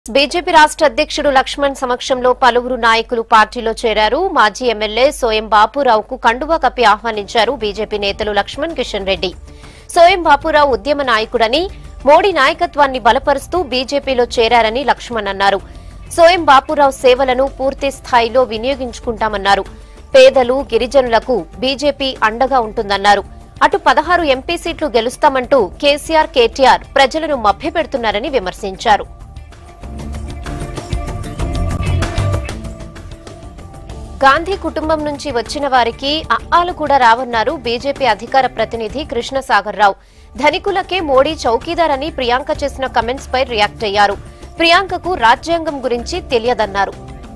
BJP రాష్ట్ర అధ్యక్షుడు లక్ష్మణ్ సమక్షంలో పలువురు నాయకులు పార్టీలో చేరారు మాజీ ఎమ్మెల్యే సోయం బాపురావుకు కండువా కప్పి ఆహ్వానించారు బీజేపీ నేతలు లక్ష్మణ్ కిషన్ రెడ్డి సోయం బాపురావు ఉద్యమ నాయకుడని మోడీ నాయకత్వాన్ని బలపరుస్తూ బీజేపీలో చేరారని లక్ష్మణ్ అన్నారు సోయం బాపురావు సేవలను పూర్తి స్థాయిలో వినియోగించుకుంటామన్నారు పేదలు గిరిజనులకు బీజేపీ అండగా ఉంటుందన్నారు అటు పదహారు ఎంపీ సీట్లు గెలుస్తామంటూ కేసీఆర్ కేటీఆర్ ప్రజలను మభ్యపెడుతున్నారని విమర్శించారు గాంధీ కుటుంబం నుంచి వచ్చిన వారికి అఆలు కూడా రావన్నారు బీజేపీ అధికార ప్రతినిధి కృష్ణసాగర్ రావు ధనికులకే మోడీ చౌకీదార్ అని ప్రియాంక చేసిన కమెంట్స్ పై రియాక్ట్ అయ్యారు ప్రియాంకకు రాజ్యాంగం గురించి తెలియదన్నారు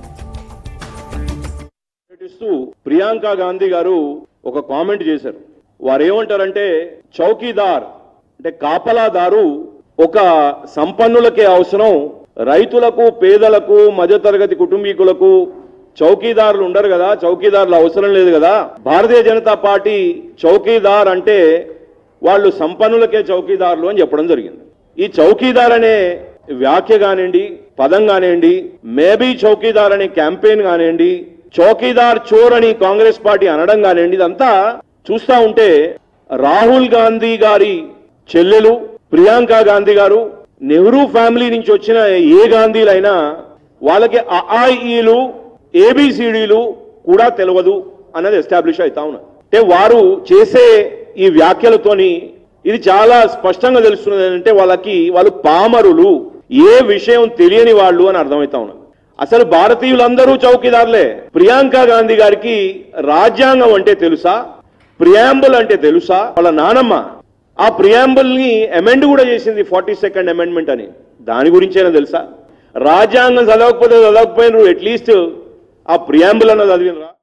పర్యటిస్తూ ప్రియాంక గాంధీ గారు ఒక కామెంట్ చేశారు వారు ఏమంటారంటే చౌకీదార్ అంటే కాపలాదారు ఒక సంపన్నులకే అవసరం రైతులకు పేదలకు మధ్యతరగతి కుటుంబీకులకు చౌకీదారులు ఉండరు కదా చౌకీదారులు అవసరం లేదు కదా భారతీయ జనతా పార్టీ చౌకీదార్ అంటే వాళ్ళు సంపన్నులకే చౌకీదారులు అని చెప్పడం జరిగింది ఈ చౌకీదార్ అనే వ్యాఖ్య కానివ్వండి పదం కానివ్వండి మేబీ చౌకీదార్ అనే క్యాంపెయిన్ కానివ్వండి చౌకీదార్ చోర్ అని కాంగ్రెస్ పార్టీ అనడం కానివ్వండి ఇదంతా చూస్తా ఉంటే రాహుల్ గాంధీ గారి చెల్లెలు ప్రియాంక గాంధీ గారు నెహ్రూ ఫ్యామిలీ నుంచి వచ్చిన ఏ గాంధీలైనా వాళ్ళకి అఆఈలు ఏబిసిడీలు కూడా తెలియదు అన్నది ఎస్టాబ్లిష్ అవుతా ఉన్నది అంటే వారు చేసే ఈ వ్యాఖ్యలతోని ఇది చాలా స్పష్టంగా తెలుస్తున్నది ఏంటంటే వాళ్ళకి వాళ్ళు పామరులు ఏ విషయం తెలియని వాళ్ళు అని అర్థమవుతా ఉన్నది అసలు భారతీయులందరూ చౌకీదారులే ప్రియాంక గాంధీ గారికి రాజ్యాంగం అంటే తెలుసా ప్రియాంబుల్ అంటే తెలుసా వాళ్ళ నానమ్మ ఆ ప్రియాంబుల్ ని అమెండ్ కూడా చేసింది ఫార్టీ సెకండ్ అమెండ్మెంట్ అని దాని గురించేనా తెలుసా రాజ్యాంగం చదవకపోతే చదవకపోయినారు అట్లీస్ట్ ఆ ప్రియాంబుల్ అన్న చదివినరా